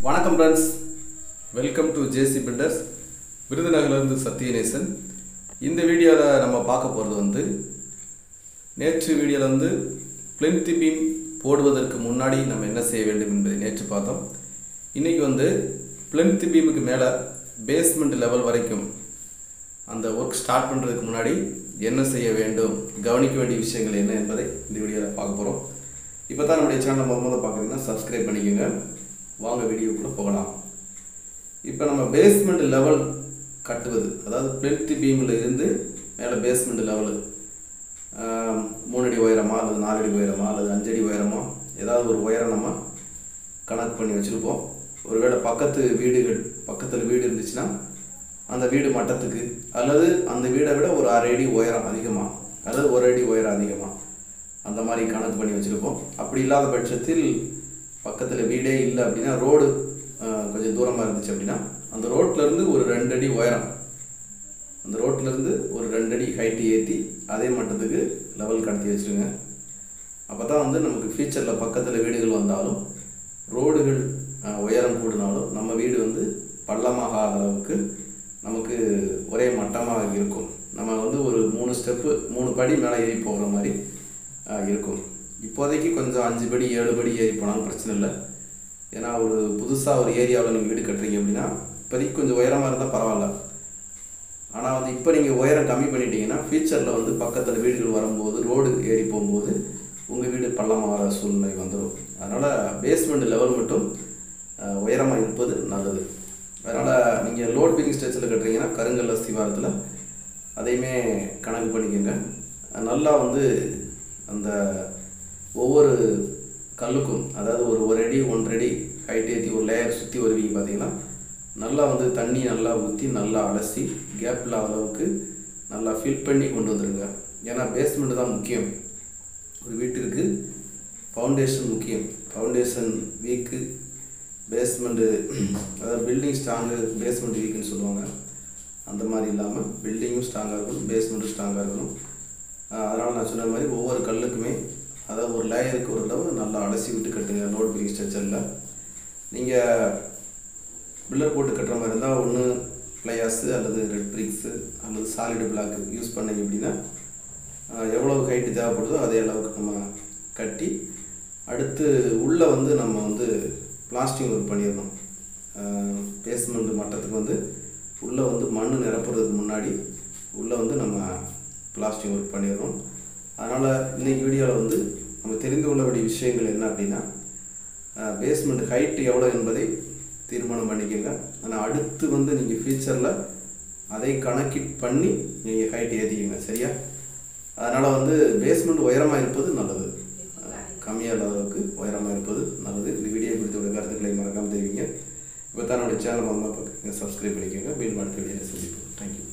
வணக்கம் friends welcome to JC builders விருதுநகர்லேருந்து சத்யநேசன் இந்த வீடியோவில் நம்ம பார்க்க போகிறது வந்து நேற்று வீடியோவில் வந்து பிளிந்த் பீம் போடுவதற்கு முன்னாடி நம்ம என்ன செய்ய வேண்டும் என்பதை நேற்று பார்த்தோம் இன்றைக்கி வந்து பிளிந்த் பீமுக்கு மேலே பேஸ்மெண்ட் லெவல் வரைக்கும் அந்த ஒர்க் ஸ்டார்ட் பண்ணுறதுக்கு முன்னாடி என்ன செய்ய வேண்டும் கவனிக்க வேண்டிய விஷயங்கள் என்ன என்பதை இந்த வீடியோவில் பார்க்க போகிறோம் இப்போ தான் நம்முடைய சேனலை முத முதல்ல பார்க்குறீங்கன்னா சப்ஸ்கிரைப் பண்ணிக்கோங்க வாங்க வீடியோக்குள்ளே போகலாம் இப்போ நம்ம பேஸ்மெண்ட் லெவல் கட்டுவது அதாவது பிளென்த் பீமில் இருந்து மேலே பேஸ்மெண்ட் லெவலு மூணு அடி உயரமா அல்லது நாலு அடி உயரமா அல்லது அஞ்சடி உயரமா ஏதாவது ஒரு உயரம் நம்ம கணக்கு பண்ணி வச்சுருப்போம் ஒருவேளை பக்கத்து வீடுகள் பக்கத்தில் வீடு இருந்துச்சுன்னா அந்த வீடு மட்டத்துக்கு அல்லது அந்த வீடை விட ஒரு அரை அடி உயரம் அதிகமாக அல்லது ஒரு அடி உயரம் அதிகமாக அந்த மாதிரி கணக்கு பண்ணி வச்சுருப்போம் அப்படி இல்லாத பட்சத்தில் பக்கத்தில் வீடே இல்லை அப்படின்னா ரோடு கொஞ்சம் தூரமாக இருந்துச்சு அப்படின்னா அந்த ரோட்லேருந்து ஒரு ரெண்டு அடி உயரம் அந்த ரோட்லேருந்து ஒரு ரெண்டு அடி ஹைட்டு ஏற்றி அதே மட்டத்துக்கு லெவல் கடத்தி வச்சுருங்க அப்போ தான் வந்து நமக்கு ஃபியூச்சரில் பக்கத்தில் வீடுகள் வந்தாலும் ரோடுகள் அஹ், உயரம் கூடினாலும் நம்ம வீடு வந்து பள்ளமாகாத அளவுக்கு நமக்கு ஒரே மட்டமாக இருக்கும் நம்ம வந்து ஒரு மூணு ஸ்டெப்பு மூணு படி மேலே ஏறி போகிற மாதிரி அஹ், இருக்கும் இப்போதைக்கு கொஞ்சம் அஞ்சு படி ஏழு படி ஏறி போனாலும் பிரச்சனை இல்லை ஏன்னா ஒரு புதுசாக ஒரு ஏரியாவில் நீங்கள் வீடு கட்டுறீங்க அப்படின்னா இப்போதைக்கு கொஞ்சம் உயரமாக இருந்தால் பரவாயில்ல ஆனால் வந்து இப்போ நீங்கள் உயரம் கம்மி பண்ணிட்டீங்கன்னா ஃபியூச்சரில் வந்து பக்கத்தில் வீடுகள் வரும்போது ரோடு ஏறி போகும்போது உங்கள் வீடு பள்ளமாக வர சூழ்நிலை வந்துடும் அதனால் பேஸ்மெண்ட் லெவல் மட்டும் அஹ், உயரமாக இருப்பது நல்லது அதனால் நீங்கள் லோட் பில்லிங் ஸ்டேஜில் கட்டுறீங்கன்னா கருங்கல் அஸ்திவாரத்தில் அதையுமே கணக்கு பண்ணிக்கோங்க நல்லா வந்து அந்த ஒவ்வொரு கல்லுக்கும் அதாவது ஒரு ஒரு அடி ஒன்றரை அடி ஹைட் ஏற்றி ஒரு லேயர் சுற்றி வருவீங்க பார்த்தீங்கன்னா நல்லா வந்து தண்ணி நல்லா ஊற்றி நல்லா அலசி கேப் இல்லாத அளவுக்கு நல்லா ஃபில் பண்ணி கொண்டு வந்துடுங்க ஏன்னா பேஸ்மெண்ட் தான் முக்கியம் ஒரு வீட்டிற்கு ஃபவுண்டேஷன் முக்கியம் ஃபவுண்டேஷன் வீக்கு பேஸ்மெண்ட்டு அதாவது பில்டிங் ஸ்ட்ராங்கு பேஸ்மெண்ட் வீக்குன்னு சொல்லுவாங்க அந்த மாதிரி இல்லாமல் பில்டிங்கும் ஸ்ட்ராங்காக இருக்கணும் பேஸ்மெண்ட்டும் ஸ்ட்ராங்காக இருக்கணும் அதனால் நான் சொன்ன மாதிரி ஒவ்வொரு கல்லுக்குமே அதாவது ஒரு லேயருக்கு ஒரு தடவை நல்லா அலசி விட்டு கட்டுங்க லோட் பில்டிங் ஸ்ட்ரக்சரில் நீங்கள் பில்லர் போட்டு கட்டுற மாதிரி இருந்தால் ஒன்று ஃப்ளையாஸு அல்லது ரெட் பிரிக்ஸு அல்லது சாலிடு பிளாக் யூஸ் பண்ணீங்க அப்படின்னா ஆஹ், எவ்வளவு ஹைட்டு தேவைப்படுதோ அதே அளவுக்கு நம்ம கட்டி அடுத்து உள்ளே வந்து நம்ம வந்து பிளாஸ்டிக் ஒர்க் பண்ணிடணும் பேஸ்மெண்ட் மட்டத்துக்கு வந்து உள்ளே வந்து மண் நிரப்புறதுக்கு முன்னாடி உள்ளே வந்து நம்ம பிளாஸ்டிக் ஒர்க் பண்ணிடுறோம் அதனால் இன்னைக்கு வீடியோவில் வந்து நம்ம தெரிந்து கொள்ள வேண்டிய விஷயங்கள் என்ன அப்படின்னா பேஸ்மெண்ட் ஹைட் எவ்வளோ என்பதை தீர்மானம் பண்ணிக்கோங்க ஆனால் அடுத்து வந்து நீங்கள் ஃபியூச்சரில் அதை கணக்கிட் பண்ணி நீங்கள் ஹைட் ஏற்றிக்கங்க சரியா அதனால் வந்து பேஸ்மெண்ட் உயரமாக இருப்பது நல்லது கம்மியாக இல்லாத அளவுக்கு உயரமாக இருப்பது நல்லது இந்த வீடியோ குறித்த கருத்துக்களை மறக்காமல் தெரிவிங்க இப்போ தான் என்னுடைய சேனல் வந்து பார்க்குங்க சப்ஸ்கிரைப் பண்ணிக்கோங்க மீண்டும் அடுத்த வீடியோவில் சந்திப்போம் தேங்க்யூ